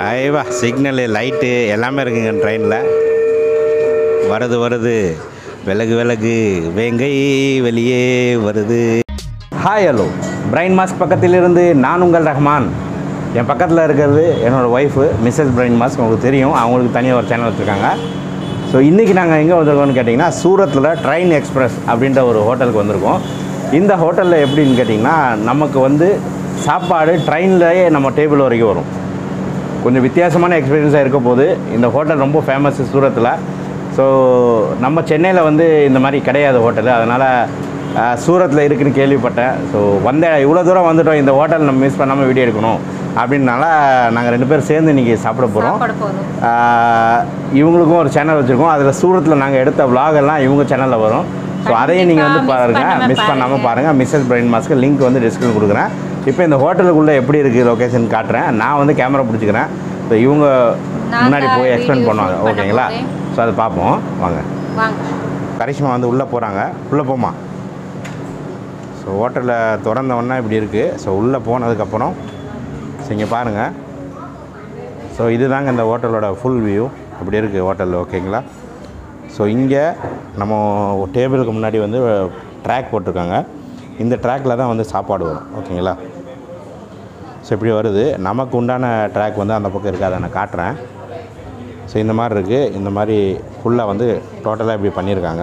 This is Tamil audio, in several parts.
ஐவா சிக்னலு லைட்டு எல்லாமே இருக்குங்க ட்ரெயினில் வருது வருது விலகு விலகு வேங்கை வெளியே வருது ஹாய் ஹலோ பிரைன் மாஸ்க் பக்கத்திலிருந்து நான் உங்கள் ரஹ்மான் என் பக்கத்தில் இருக்கிறது என்னோடய ஒய்ஃபு மிஸ்ஸஸ் பிரைன் மாஸ்க் உங்களுக்கு தெரியும் அவங்களுக்கு தனியாக ஒரு சேனல் வச்சுருக்காங்க ஸோ இன்றைக்கி நாங்கள் எங்கே வந்திருக்கோம்னு கேட்டிங்கன்னா சூரத்தில் ட்ரெயின் எக்ஸ்பிரஸ் அப்படின்ற ஒரு ஹோட்டலுக்கு வந்திருக்கோம் இந்த ஹோட்டலில் எப்படின்னு கேட்டிங்கன்னா நமக்கு வந்து சாப்பாடு ட்ரெயின்லேயே நம்ம டேபிள் வரைக்கும் வரும் கொஞ்சம் வித்தியாசமான எக்ஸ்பீரியன்ஸாக இருக்க போது இந்த ஹோட்டல் ரொம்ப ஃபேமஸ் சூரத்தில் ஸோ நம்ம சென்னையில் வந்து இந்த மாதிரி கிடையாது ஹோட்டலு அதனால் சூரத்தில் இருக்குன்னு கேள்விப்பட்டேன் ஸோ வந்த இவ்வளோ தூரம் வந்துட்டோம் இந்த ஹோட்டல் நம்ம மிஸ் பண்ணாமல் வீடியோ எடுக்கணும் அப்படின்னால நாங்கள் ரெண்டு பேரும் சேர்ந்து இன்றைக்கி சாப்பிட போகிறோம் சாப்பாடு போதும் இவங்களுக்கும் ஒரு சேனல் வச்சுருக்கோம் அதில் சூரத்தில் நாங்கள் எடுத்த vlog எல்லாம் இவங்க சேனலில் வரும் ஸோ அதையும் நீங்கள் வந்து கண்டிப்பா miss பாருங்கள் பண்ணாம மிஸ் பண்ணாமல் பாருங்க. பாருங்கள் மிஸ்ஸஸ் பிரைன் மாஸ்க்கு லிங்க் வந்து டிஸ்கிரிப்ஷன் கொடுக்குறேன் இப்போ இந்த ஹோட்டலுக்குள்ளே எப்படி இருக்குது லொக்கேஷன் காட்டுறேன் நான் வந்து கேமரா பிடிச்சிக்கிறேன் ஸோ இவங்க நான் முன்னாடி தான் போய் எக்ஸ்பிளைன் video பண்ணுவாங்க shoot பண்ண ஓகேங்களா போறேன். ஸோ அதை பார்ப்போம் வாங்க வாங்க கரிஷ்மா வந்து உள்ளே போகிறாங்க உள்ளே போமா ஸோ ஹோட்டலில் திறந்தவொன்னே இப்படி இருக்குது ஸோ உள்ளே போனதுக்கப்புறம் ஸோ இங்கே பாருங்கள் ஸோ இதுதாங்க இந்த ஹோட்டலோட ஃபுல் வியூ அப்படி இருக்குது ஹோட்டல் ஓகேங்களா ஸோ இங்கே நம்ம டேபிளுக்கு முன்னாடி வந்து ட்ராக் போட்டிருக்காங்க இந்த ட்ராக்கில் தான் வந்து சாப்பாடு வரும் ஓகேங்களா ஸோ இப்படி வருது நமக்கு உண்டான ட்ராக் வந்து அந்த பக்கம் இருக்குது அதை நான் காட்டுறேன் ஸோ இந்த மாதிரி இருக்குது இந்த மாதிரி ஃபுல்லாக வந்து டோட்டலாக இப்படி பண்ணியிருக்காங்க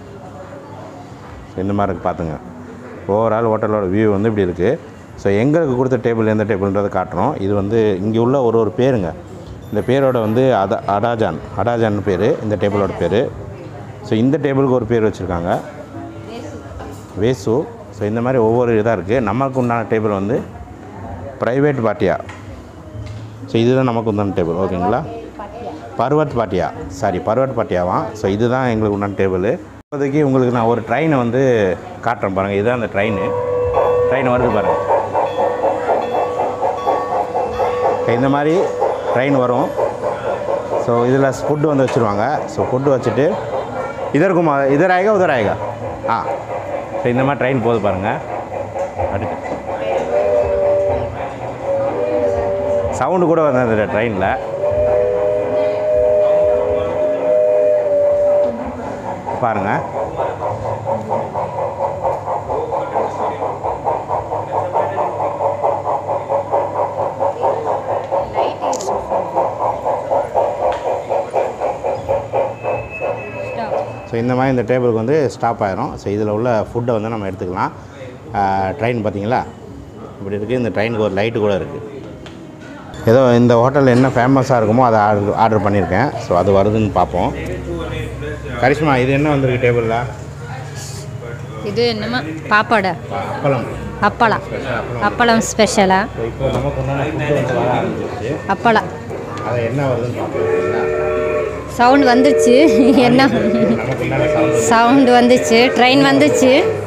ஸோ இந்த மாதிரி இருக்குது பார்த்துங்க ஓவரால் ஹோட்டலோட வியூ வந்து இப்படி இருக்குது ஸோ எங்களுக்கு கொடுத்த டேபிள் எந்த டேபிள்ன்றதை காட்டுறோம் இது வந்து இங்கே உள்ள ஒரு ஒரு பேருங்க இந்த பேரோட வந்து அத அடாஜான் அடாஜான் பேர் இந்த டேபிளோட பேர் ஸோ இந்த டேபிளுக்கு ஒரு பேர் வச்சுருக்காங்க வேசு ஸோ இந்த மாதிரி ஒவ்வொரு இதாக இருக்குது நமக்கு உண்டான டேபிள் வந்து ப்ரைவேட் பாட்டியா ஸோ இதுதான் நமக்கு உண்டான டேபிள் ஓகேங்களா பர்வத் பாட்டியா சாரி பர்வத் பாட்டியாவா ஸோ இதுதான் எங்களுக்கு உண்டான டேபிள் இப்போதைக்கு உங்களுக்கு நான் ஒரு ட்ரெயினை வந்து காட்டுறேன் பாருங்கள் இதுதான் அந்த ட்ரெயின் ட்ரெயின் வருது பாருங்கள் இந்த மாதிரி ட்ரெயின் வரும் ஸோ இதில் ஃபுட்டு வந்து வச்சுருவாங்க ஸோ ஃபுட்டு வச்சுட்டு இதற்கும் இதர் ஆயகா உதர் ஆயகா ஆ ஸோ இந்த மாதிரி ட்ரெயின் போகுது பாருங்கள் அடுத்து சவுண்டு கூட வந்தது இந்த ட்ரெயினில் பாருங்கள் ஸோ இந்த மாதிரி இந்த டேபிளுக்கு வந்து ஸ்டாப் ஆயிரும் ஸோ இதில் உள்ள ஃபுட்டை வந்து நம்ம எடுத்துக்கலாம் ட்ரெயின் பார்த்தீங்களா இப்படி இருக்குது இந்த ட்ரெயினுக்கு ஒரு லைட்டு கூட இருக்குது ஏதோ இந்த ஹோட்டலில் என்ன ஃபேமஸாக இருக்குமோ அதை ஆர்டர் ஆர்டர் பண்ணியிருக்கேன் ஸோ அது வருதுன்னு பார்ப்போம் கரிஷ்மா இது என்ன வந்திருக்கு டேபிளில் இது என்னமா பாப்பாடா அப்பளம் அப்பளம் அப்பளம் ஸ்பெஷலா ஸோ இப்போ நமக்கு உண்டான ஃபுட்டு வந்து வர ஆரம்பிச்சிருச்சு அப்பளம் அது என்ன வருதுன்னு பார்ப்போம் சவுண்ட் வந்துச்சு என்ன நமக்கு உண்டான சவுண்ட் சவுண்ட் வந்துச்சு ட்ரெயின் வந்துச்சு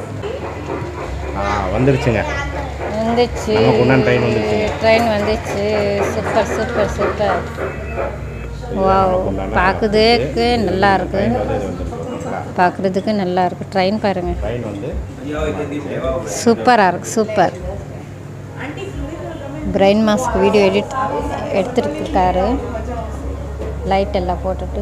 ஆ வந்துருச்சுங்க வந்துச்சு நமக்கு உண்டான ட்ரெயின் வந்துச்சு ட்ரெயின் வந்துச்சு சூப்பர் சூப்பர் சூப்பர் வாவ் பார்க்குறதுக்கு நல்லா இருக்கு ட்ரெயின் வந்து இது வந்துருக்கு ஓகேங்களா பார்க்குறதுக்கு நல்லா இருக்கு ட்ரெயின் பாருங்க ட்ரெயின் வந்து சூப்பராக இருக்கு super brain mask video edit எடுத்துருக்காரு லைட் எல்லாம் போட்டுட்டு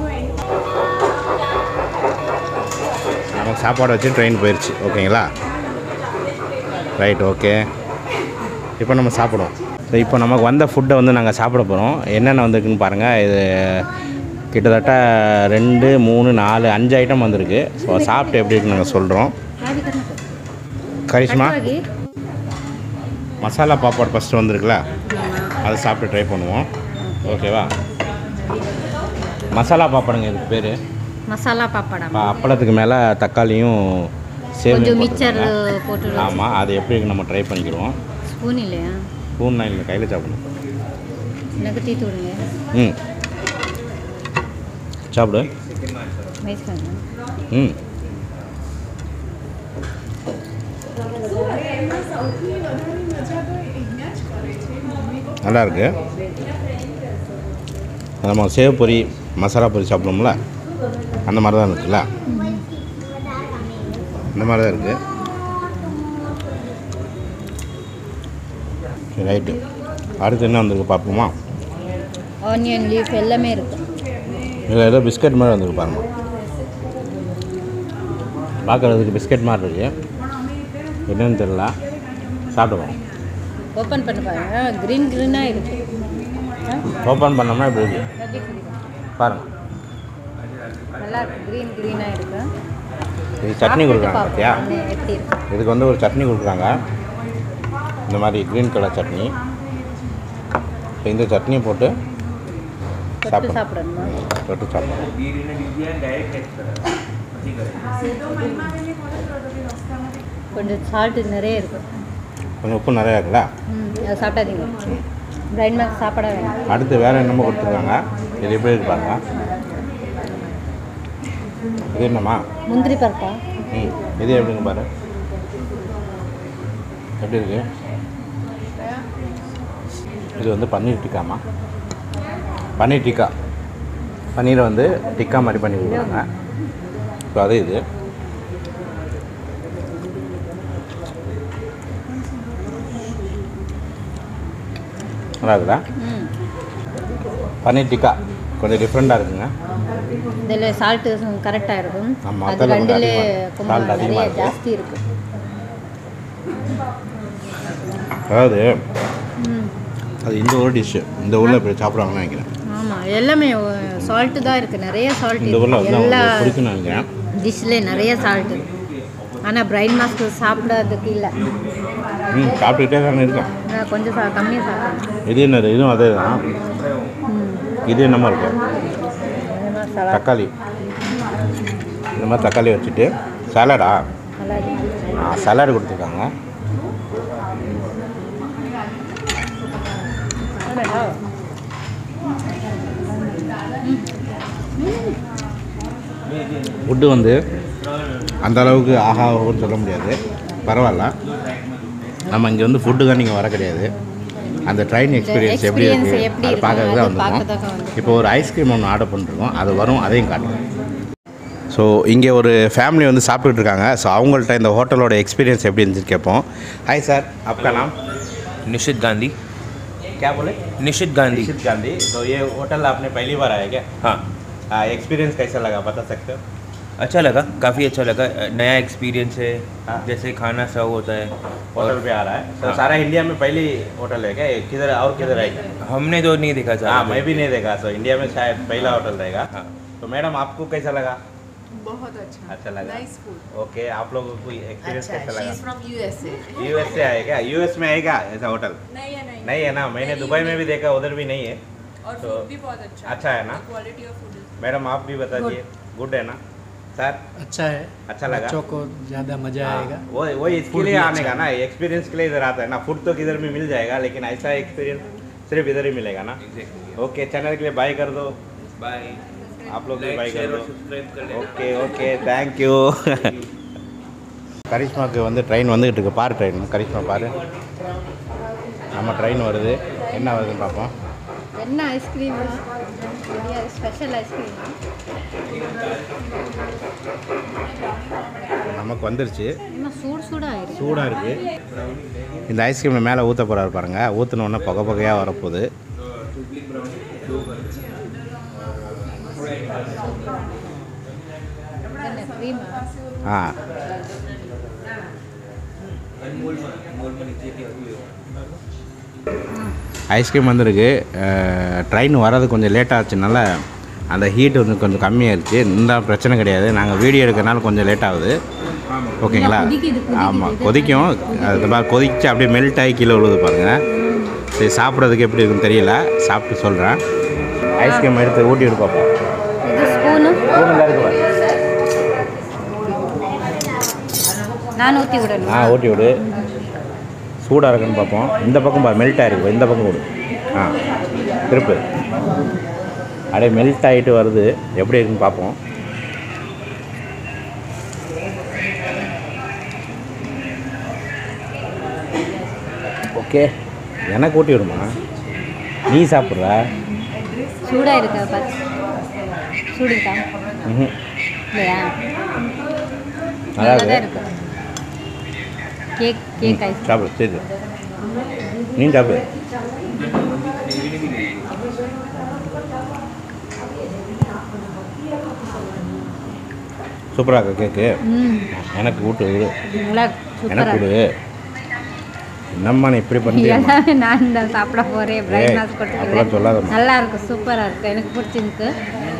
நமக்கு சாப்பாடு வச்சு ட்ரெயின் போயிடுச்சு ஓகேங்களா ரைட் ஓகே இப்போ நம்ம சாப்பிடுவோம் ஸோ இப்போ நமக்கு வந்த ஃபுட்டை வந்து நாங்கள் சாப்பிட போகிறோம் என்னென்ன வந்திருக்குன்னு பாருங்கள் இது கிட்டத்தட்ட ரெண்டு மூணு நாலு அஞ்சு ஐட்டம் வந்திருக்கு ஸோ சாப்பிட்டு எப்படி இருக்குன்னு நாங்கள் சொல்கிறோம் கரிஷ்மா மசாலா பாப்பாடு ஃபஸ்ட்டு வந்திருக்குல்ல அதை சாப்பிட்டு ட்ரை பண்ணுவோம் ஓகேவா மசாலா பாப்பாடுங்க இதுக்கு பேர் மசாலா பாப்படா அப்பளத்துக்கு மேலே தக்காளியும் சேவையும் கொஞ்சம் மிச்சர் போட்டிருக்காங்க. போட்டு ஆமாம் அது எப்படி இருக்கு நம்ம ட்ரை பண்ணிக்கிறோம் ஸ்பூன் இல்லையா ஸ்பூன் இல்லை கையில் சாப்பிடணும் எனக்கு தீத்து விடுங்க ம் சாப்பிடு வயசு பண்ணுங்க ம் நல்லா இருக்கு நம்ம சேவ் பொரி மசாலா பொரி சாப்பிடுவோம்ல அந்த மாதிரி தான் இருக்குல்ல இந்த மாதிரி தான் இருக்குது ரைட்டு அடுத்து என்ன வந்திருக்கு பார்ப்போமா ஆனியன் லீஃப் எல்லாமே இருக்கும் இதில் ஏதோ பிஸ்கட் மாதிரி வந்துருக்கு பாருங்க பார்க்குறதுக்கு பிஸ்கட் மாதிரி இருக்கு என்னன்னு தெரியல சாப்பிடுவோம் ஓப்பன் பண்ணி பாருங்க க்ரீன் க்ரீனாக இருக்கு ஓப்பன் பண்ணோம்னா இப்படி இருக்கு பாருங்கள் நல்லா இருக்கு க்ரீன் க்ரீனாக இருக்கு இது சட்னி கொடுக்குறாங்க சாப்பிட்டு பார்த்தியா பார்ப்போம் எப்படி இருக்கு இதுக்கு வந்து ஒரு சட்னி கொடுக்குறாங்க இந்த மாதிரி க்ரீன் கலர் சட்னி இப்போ இந்த சட்னியை போட்டு தொட்டு சாப்பிடணும் சாப்பிடணுமா தொட்டு சாப்பிடணும் கொஞ்சம் சால்ட்டு நிறைய இருக்கு கொஞ்சம் உப்பு நிறையா இருக்குல்ல ம் அதை சாப்பிடாதீங்க பிரைன் மேக் சாப்பிட வேண்டாம் அடுத்து வேறு என்னமோ கொடுத்துருக்காங்க இது எப்படி இருக்கு பாருங்க இது என்னம்மா முந்திரி பருப்பா ம் இது எப்படிங்க பாரு எப்படி இருக்கு இது வந்து பன்னீர் டிக்காமா பன்னீர் டிக்கா பன்னீரை வந்து டிக்கா மாதிரி பண்ணி கொடுக்குறாங்க ஸோ அது இது நல்லா இருக்குதா ம் பன்னீர் டிக்கா கொஞ்சம் டிஃப்ரெண்ட்டாக இருக்குங்க இதில் சால்ட்டு கரெக்டாக இருக்கும் ஆமா, அது அதில் கொஞ்சம் ரெண்டுலே அதிகமா- கொஞ்சம் salt அதிகமா நிறைய இருக்கு. ஜாஸ்தி இருக்கு அதாவது ம் அது இந்த ஊர் டிஷ்ஷு இந்த ஊரில் இப்படி சாப்பிடுவாங்கன்னு நினைக்கிறேன் ஆமாம் எல்லாமே சால்ட்டு தான் இருக்குது நிறைய சால்ட் இந்த ஊரில் வந்து எல்லா அவங்களுக்கு பிடிக்கும்னு நினைக்கிறேன் டிஷ்லேயே நிறைய சால்ட் ஆனால் பிரைன் மாஸ்க் சாப்பிடாததுக்கு இல்லை ம் சாப்பிட்டுக்கிட்டே தானே இருக்கேன் நான் கொஞ்சம் சா கம்மியாக சாப்பிட்றேன் இது என்னது இதுவும் அதே தான் ம் இது என்னமா இருக்கு கொஞ்சமாக சலா தக்காளி இந்த மாதிரி தக்காளி வச்சுட்டு சாலடா நல்லா இருக்கு சலாடு கொடுத்துருக்காங்க ஃபுட்டு வந்து அந்த அளவுக்கு ஆஹா ஓஹோன்னு சொல்ல முடியாது பரவாயில்ல நம்ம இங்கே வந்து ஃபுட்டுக்காக நீங்கள் வர கிடையாது அந்த ட்ரெயின் எக்ஸ்பீரியன்ஸ் எப்படி experience இருக்குது எப்படி அதை இருக்கு, பார்க்கறது அது தான் வந்திருக்கோம் பார்க்கறதுக்காக வந்திருக்கோம். இப்போ ஒரு ஐஸ்கிரீம் ஒன்று ஆர்டர் பண்ணிருக்கோம் அது வரும் அதையும் காட்டுறோம் ஸோ இங்கே ஒரு ஃபேமிலி வந்து சாப்பிட்டுட்டு இருக்காங்க ஸோ அவங்கள்ட்ட இந்த ஹோட்டலோட எக்ஸ்பீரியன்ஸ் எப்படி இருந்துச்சு கேட்போம் ஹாய் சார் आपका नाम निशित गांधी क्या बोले निशित गांधी निशित गांधी तो ये होटल आपने पहली बार आया क्या हाँ एक्सपीरियंस कैसा लगा बता सकते हो अच्छा लगा काफ़ी अच्छा लगा नया एक्सपीरियंस है हाँ। जैसे खाना सर्व होता है होटल पे आ रहा है तो हाँ। सारा इंडिया में पहली होटल है क्या ये किधर और किधर है हमने तो नहीं देखा था हाँ मैं भी नहीं देखा तो इंडिया में शायद पहला होटल रहेगा हाँ। तो मैडम आपको कैसा लगा बहुत अच्छा अच्छा लगा नाइस फूड ओके आप लोगों को एक्सपीरियंस अच्छा कैसा शी लगा इज फ्रॉम यूएसए यूएस से आए क्या यूएस में आएगा ऐसा होटल नहीं है नहीं नहीं है ना मैंने दुबई में भी देखा उधर भी नहीं है और तो फूड भी बहुत अच्छा अच्छा है ना क्वालिटी ऑफ फूड मैडम आप भी बता दिए गुड है ना सर अच्छा है अच्छा लगा बच्चों को ज़्यादा मज़ा हाँ, आएगा वो वो इसके Food लिए भी आने अच्छा का ना एक्सपीरियंस के लिए इधर आता है ना फूड तो किधर भी मिल जाएगा लेकिन ऐसा एक्सपीरियंस सिर्फ इधर ही मिलेगा ना ओके चैनल के लिए बाय कर दो बाय आप लोग भी बाय कर दो सब्सक्राइब कर लेना ஓகே ஓகே தேங்க்யூ கரிஷ்மாவுக்கு வந்து ட்ரெயின் வந்துக்கிட்டு இருக்கு பாரு ட்ரெயின் கரிஷ்மா பாரு நம்ம ட்ரெயின் வருது என்ன வருதுன்னு பார்ப்போம் என்ன ஐஸ்கிரீம் ஸ்பெஷல் ஐஸ்கிரீம் நமக்கு வந்துருச்சு இன்னும் சூடு சூடாக இருக்கு சூடாக இருக்குது இந்த ஐஸ்கிரீமை மேலே ஊற்ற போகிறாரு பாருங்க ஊற்றின உடனே புகை புகையாக வரப்போகுது க்ரீம் ஆ ஐஸ்கிரீம் வந்திருக்கு ட்ரெயின் வர்றது கொஞ்சம் லேட் ஆச்சுனால அந்த ஹீட் வந்து கொஞ்சம் கம்மியாயிருச்சு இந்த பிரச்சனை கிடையாது நாங்கள் வீடியோ எடுக்கிறனால கொஞ்சம் லேட் ஆகுது ஓகேங்களா கொதிக்குது, கொதிக்குது. ஆமாம் கொதிக்கும் அது மாதிரி கொதிச்சு அப்படியே மெல்ட் ஆகி கீழே விழுது பாருங்கள் சரி சாப்பிட்றதுக்கு எப்படி இருக்குன்னு தெரியல சாப்பிட்டு சொல்கிறேன் ஐஸ்கிரீம் எடுத்து ஊட்டி விட்டு பார்ப்போம் இது ஸ்பூனு ஸ்பூனில் இருக்கு பாரு. நான் ஊற்றி விடணும் ஆ ஊட்டி விடு சூடாக இருக்குன்னு பார்ப்போம் இந்த பக்கம் பாரு மெல்ட் ஆகிருக்கு இந்த பக்கம் விடு ஆ திருப்பு அப்படியே மெல்ட் ஆகிட்டு வருது எப்படி இருக்குன்னு பார்ப்போம் ஓகே எனக்கு ஊட்டி விடுமா நீ சாப்பிட்ற சூடாக இருக்கா பார்த்து சூடு இருக்கா ம் இல்லையா நல்லா நல்லா தான் இருக்கு இருக்கு கேக் கேக் ஐஸ் சாப்பிடு சரி நீ சாப்பிடு சூப்பராக இருக்கு கேக்கு ம் எனக்கு கூட்டு விடு நல்லா எனக்கு சூப்பராக கொடு என்னம்மா நீ இப்படி பண்ணுறியா எல்லாமே நான் தான் சாப்பிட போகிறேன் பிரேக்ஃபாஸ்ட் அப்படிலாம் சொல்லாதம்மா. கொடுத்துருக்கேன் நல்லா இருக்கு சூப்பராக இருக்கு எனக்கு பிடிச்சிருக்கு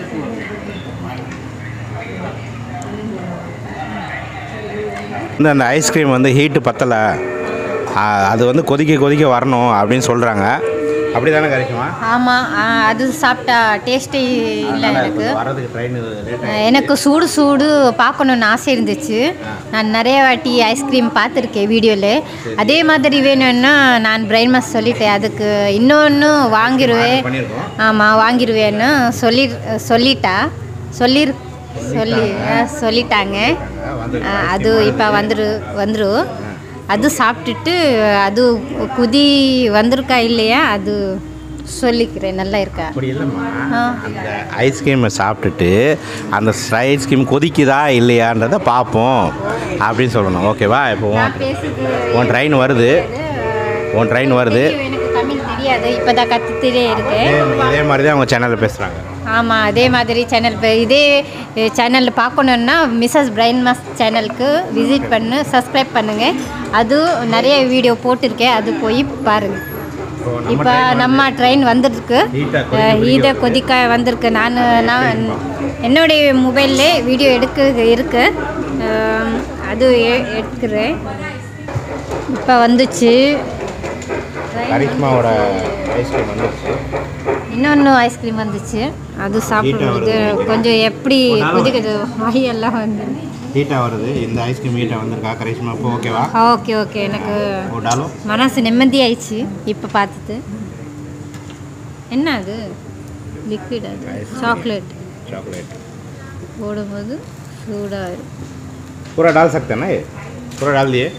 வந்து அந்த ஐஸ்கிரீம் வந்து ஹீட்டு பத்தலை அது வந்து கொதிக்க கொதிக்க வரணும் அப்படின்னு சொல்கிறாங்க அப்படி தானே கிடைக்குமா ஆமாம் அது சாப்பிட்டா டேஸ்ட்டே இல்லை எனக்கு வரதுக்கு ட்ரெயின் லேட் அஹ் எனக்கு சூடு சூடு பார்க்கணுன்னு ஆசை இருந்துச்சு நான் நிறைய வாட்டி ஐஸ்கிரீம் பார்த்துருக்கேன் வீடியோவில் அதே மாதிரி வேணும்னா நான் பிரைன் மாஸ் சொல்லிட்டேன் அதுக்கு இன்னொன்று வாங்கிடுவேன் பண்ணியிருக்கோம் ஆமாம் வாங்கிடுவேன்னு சொல்லி சொல்லிட்டா சொல்லி சொல்லி அஹ் சொல்லிட்டாங்க வந்து அஹ் அது இப்போ வந்துரு வந்துடும் அது சாப்பிட்டுட்டு அது குதி வந்திருக்கா இல்லையா அது சொல்லிக்கிறேன் நல்லா இருக்கா அப்படி இல்லைம்மா ஆ. அந்த ஐஸ்கிரீமை சாப்பிட்டுட்டு அந்த ஐஸ்கிரீம் கொதிக்குதா இல்லையான்றதை பார்ப்போம் அப்படின்னு சொல்லணும் ஓகேவா இப்போ உன் நான் பேசுறது உன் ட்ரெயின் வருது உன் ட்ரெயின் வருது தெரியும், எனக்கு தமிழ் தெரியாது இப்போ தான் கற்றுட்டே இருக்கேன் இதே- இதே மாதிரி தான் அவங்க சேனலில் பேசுகிறாங்க ஆமாம் அதே மாதிரி சேனல் இதே சேனலில் பார்க்கணுன்னா மிஸ்ஸஸ் பிரைன் மாஸ் சேனலுக்கு விசிட் பண்ணு சப்ஸ்கிரைப் பண்ணுங்கள் அது நிறைய வீடியோ போட்டிருக்கேன் அது போய் பாருங்கள் இப்போ நம்ம ட்ரெயின் வந்திருக்கு Heat ஆ கொதிக்க ஈட கொதிக்க வந்திருக்கு நான் நான் என்னுடைய மொபைல்லே வீடியோ எடுக்க இருக்கு அஹ், அது எ- எடுக்கிறேன் இப்போ வந்துச்சு கரிஷ்மாவோட ஐஸ்கிரீம் வந்துருச்சு இன்னொன்று ஐஸ்கிரீம் வந்துச்சு அது சாப்பிடுறது கொஞ்சம் எப்படி கொதிக்குது வாயெல்லாம் வந்து ஹீட்டாக வருது இந்த ஐஸ்கிரீம் ஹீட்டாக வந்திருக்கா கரிஷ்மா இப்போ ஓகேவா ஓகே ஓகே எனக்கு போட்டாலும் மனசு நிம்மதி ஆயிடுச்சு இப்போ பார்த்துட்டு என்ன அது லிக்விட் அது சாக்லேட் चॉकलेट போடும்போது சூடாக இருக்கும் पूरा डाल सकते हैं ना ये पूरा डाल दिए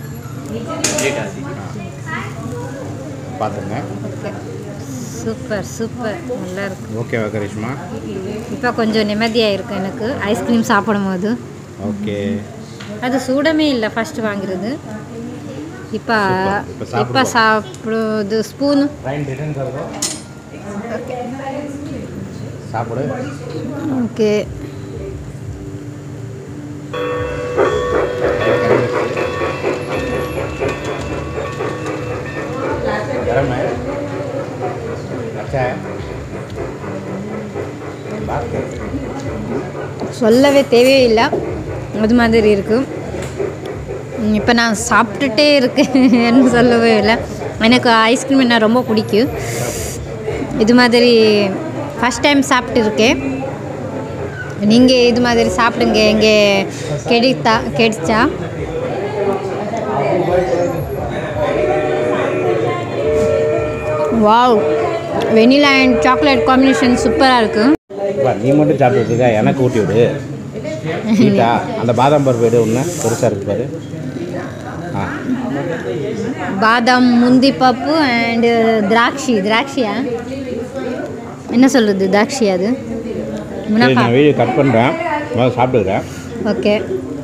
பார்த்துங்க ஓகே சூப்பர் சூப்பர் நல்லா இருக்கு ஓகேவா கரிஷ்மா இப்போ கொஞ்சம் நிம்மதியாக இருக்கு எனக்கு ஐஸ்கிரீம் சாப்பிடும்போது ஓகே அது சூடமே இல்லை ஃபர்ஸ்ட் வாங்குறது இப்போ இப்ப சாப்பிடுவோம். இப்போ சாப்பிடுறது ஸ்பூனு ட்ரெயின் ரிட்டர்ன் कर दो சாப்பிடு ஓகே गरम है अच्छा है बात कर சொல்லவே தேவையில்லை அது மாதிரி இருக்கு இப்போ நான் சாப்பிட்டுட்டே இருக்கேன்னு சொல்லவே இல்லை எனக்கு ஐஸ்கிரீம் என்ன ரொம்ப பிடிக்கும் இது மாதிரி ஃபஸ்ட் டைம் சாப்பிட்டு இருக்கேன் நீங்கள் இது மாதிரி சாப்பிடுங்க எங்கே கெடித்தா கெடிச்சா wow vanilla and chocolate combination சூப்பராக இருக்குது வா, நீ மட்டும் சாப்பிட்டு இருக்க எனக்கு ஊட்டி விடு சீட்டா அந்த பாதாம் பருப்பு எடு ஒன்று பெருசாக இருக்கு பாரு ஆ பாதாம் முந்தி பப்பு அண்டு திராட்சை திராட்சையா என்ன சொல்கிறது திராட்சை அது சரி முனாஃபா நான் வீடியோ கட் பண்ணுறேன் முதல்ல சாப்பிட்டுக்கிறேன் ஓகே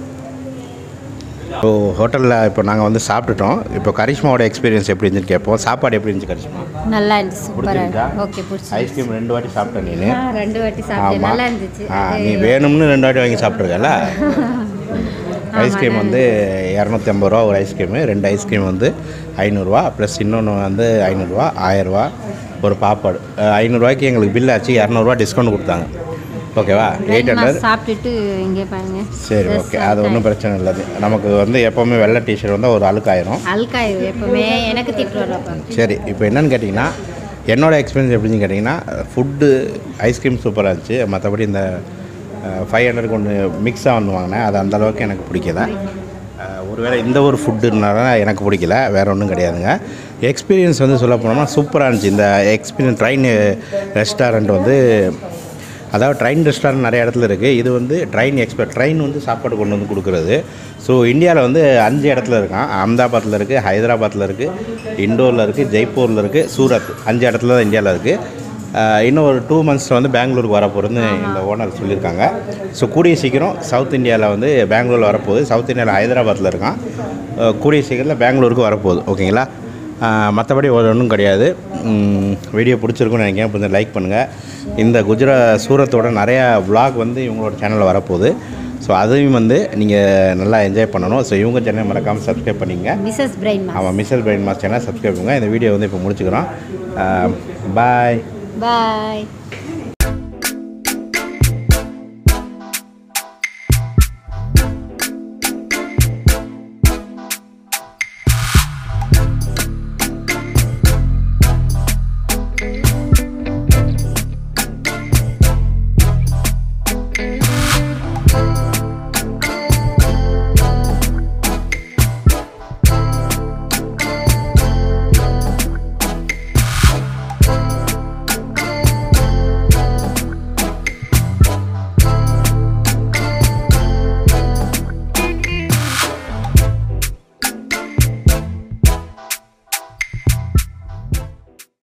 ஸோ ஹோட்டலில் இப்போ நாங்கள் வந்து சாப்பிட்டுட்டோம் இப்போ கரிஷ்மாவோட எக்ஸ்பீரியன்ஸ் எப்படி இருந்துச்சு கேட்போம் சாப்பாடு எப்படி இருந்துச்சு கரிஷ்மா நல்லா இருந்துச்சு சூப்பராக பிடிச்சிருந்தா ஓகே பிடிச்சி ஐஸ்கிரீம் ரெண்டு வாட்டி சாப்பிட்டேன் நீ ஆ, ரெண்டு வாட்டி சாப்பிட்டேன் நல்லா ஆமாம் இருந்துச்சு ஆ நீ வேணும்னு ரெண்டு வாட்டி வாங்கி சாப்பிட்ருக்கல ஐஸ்கிரீம் வந்து இரநூத்தி ஐம்பது ரூபா ஒரு ஐஸ்கிரீமு ரெண்டு ஐஸ்கிரீம் வந்து ஐநூறுரூவா ப்ளஸ் இன்னொன்று வந்து ஐநூறுரூவா ஆயரூவா ஒரு பாப்பாடு அஹ், ஐநூறுரூவாய்க்கு எங்களுக்கு பில் ஆச்சு இரநூறுவா டிஸ்கவுண்ட் கொடுத்தாங்க ஓகேவா எயிட் ஹண்ட்ரட் சாப்பிட்டுட்டு இங்கே பாருங்க சரி ஓகே அது ஒன்றும் பிரச்சனை இல்லை நமக்கு வந்து எப்போவுமே வெள்ளை டிஷர்ட் வந்து ஒரு அழுக்காயிரும் அல்காயிரு எப்பவுமே எனக்கு திட்டு வரப்பா சரி இப்போ என்னன்னு கேட்டிங்கன்னா என்னோட எக்ஸ்பீரியன்ஸ் எப்படின்னு கேட்டிங்கன்னா ஃபுட்டு ஐஸ்கிரீம் சூப்பராக இருந்துச்சு மற்றபடி இந்த ஃபைவ் ஹண்ட்ரட் ஒன்று மிக்ஸாக வந்து வாங்கினேன் அது அந்த அளவுக்கு எனக்கு பிடிக்கல அஹ், ஒருவேளை இந்த ஒரு ஃபுட்டுனால எனக்கு பிடிக்கல வேறு ஒன்றும் கிடையாதுங்க எக்ஸ்பீரியன்ஸ் வந்து சொல்ல போனோம்னா சூப்பராக இருந்துச்சு இந்த எக்ஸ்பீரியன்ஸ் ட்ரெயின் ரெஸ்டாரண்ட் வந்து அதாவது ட்ரெயின் ரெஸ்டாரண்ட் நிறைய இடத்துல இருக்குது இது வந்து ட்ரெயின் எக்ஸ்பர்ட் ட்ரெயின் வந்து சாப்பாடு கொண்டு வந்து கொடுக்குறது ஸோ இந்தியாவில் வந்து அஞ்சு இடத்துல இருக்கான் அகமதாபாத்தில் இருக்குது ஹைதராபாத்தில் இருக்குது இண்டோரில் இருக்குது ஜெய்ப்பூரில் இருக்குது சூரத் அஞ்சு இடத்துல தான் இந்தியாவில் இருக்குது இன்னும் ஒரு டூ மந்த்ஸில் வந்து பெங்களூருக்கு வரப்போகிறதுன்னு இந்த ஓனர் சொல்லியிருக்காங்க ஸோ கூடிய சீக்கிரம் சவுத் இந்தியாவில் வந்து பெங்களூரில் வரப்போகுது சவுத் இந்தியாவில் ஹைதராபாத்தில் இருக்கான் அஹ் கூடிய சீக்கிரத்தில் பெங்களூருக்கு வரப்போகுது ஓகேங்களா மற்றபடி ஒரு ஒன்றும் கிடையாது வீடியோ பிடிச்சிருக்குன்னு நினைக்கிறேன் இப்போ வந்து லைக் பண்ணுங்கள் இந்த குஜரா சூரத்தோட நிறையா vlog வந்து இவங்களோட சேனலில் வரப்போகுது ஸோ அதையும் வந்து நீங்கள் நல்லா என்ஜாய் பண்ணணும் ஸோ இவங்க சேனல் மறக்காமல் சப்ஸ்கிரைப் பண்ணிங்க மிஸ்ஸஸ் பிரைன் ஆமாம் மிஸ்ஸல் பிரைன் மாஸ் சேனல் சப்ஸ்கிரைப் பண்ணுங்கள் இந்த வீடியோ வந்து இப்போ முடிச்சுக்கிறோம் பாய் பாய்